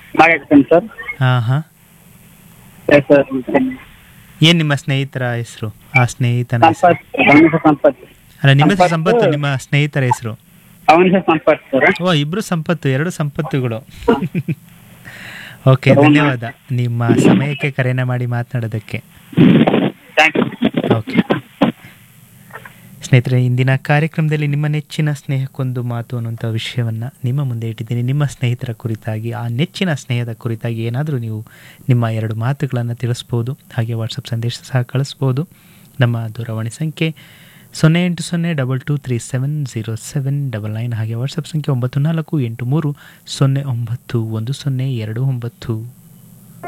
ಮಾಡಿರ್ತೀನಿ ಸರ್ ಹಾಂ ಹಾಂ ಸರ್ ಏನು ನಿಮ್ಮ ಸ್ನೇಹಿತರ ಹೆಸರು ಆ ಸ್ನೇಹಿತನ ಹೆಸರು ಸಂಪತ್ ಅವನ ಹೆಸರು ಸಂಪತ್ ಅಲ್ಲ ನಿಮ್ಮ ಹೆಸರು ಸಂಪತ್ತು. ಸಂಪತ್ತು ನಿಮ್ಮ ಸ್ನೇಹಿತರ ಹೆಸರು ಅವನ ಹೆಸರು ಸಂಪತ್ ಸರ್ ಓ ಇಬ್ರು ಸಂಪತ್ತು ಎರಡು ಸಂಪತ್ತುಗಳು ಓಕೆ ಧನ್ಯವಾದ ನಿಮ್ಮ ಸಮಯಕ್ಕೆ ಕರೆನ ಮಾಡಿ ಮಾತನಾಡೋದಕ್ಕೆ ಥ್ಯಾಂಕ್ ಯು ಓಕೆ ಸ್ನೇಹಿತರೆ ಇಂದಿನ ಕಾರ್ಯಕ್ರಮದಲ್ಲಿ ನಿಮ್ಮ ನೆಚ್ಚಿನ ಸ್ನೇಹಕ್ಕೊಂದು ಮಾತು ಅನ್ನುವಂಥ ವಿಷಯವನ್ನು ನಿಮ್ಮ ಮುಂದೆ ಇಟ್ಟಿದ್ದೀನಿ ನಿಮ್ಮ ಸ್ನೇಹಿತರ ಕುರಿತಾಗಿ ಆ ನೆಚ್ಚಿನ ಸ್ನೇಹದ ಕುರಿತಾಗಿ ಏನಾದರೂ ನೀವು ನಿಮ್ಮ ಎರಡು ಮಾತುಗಳನ್ನು ತಿಳಿಸ್ಬೋದು ಹಾಗೆ ವಾಟ್ಸಪ್ ಸಂದೇಶ ಸಹ ಕಳಿಸ್ಬೋದು ನಮ್ಮ ದೂರವಾಣಿ ಸಂಖ್ಯೆ ಸೊನ್ನೆ ಎಂಟು ಸೊನ್ನೆ double two three seven zero seven double nine ಹಾಗೆ ವಾಟ್ಸಪ್ ಸಂಖ್ಯೆ ಒಂಬತ್ತು ನಾಲ್ಕು ಎಂಟು ಮೂರು ಸೊನ್ನೆ ಒಂಬತ್ತು ಒಂದು ಸೊನ್ನೆ ಎರಡು ಒಂಬತ್ತು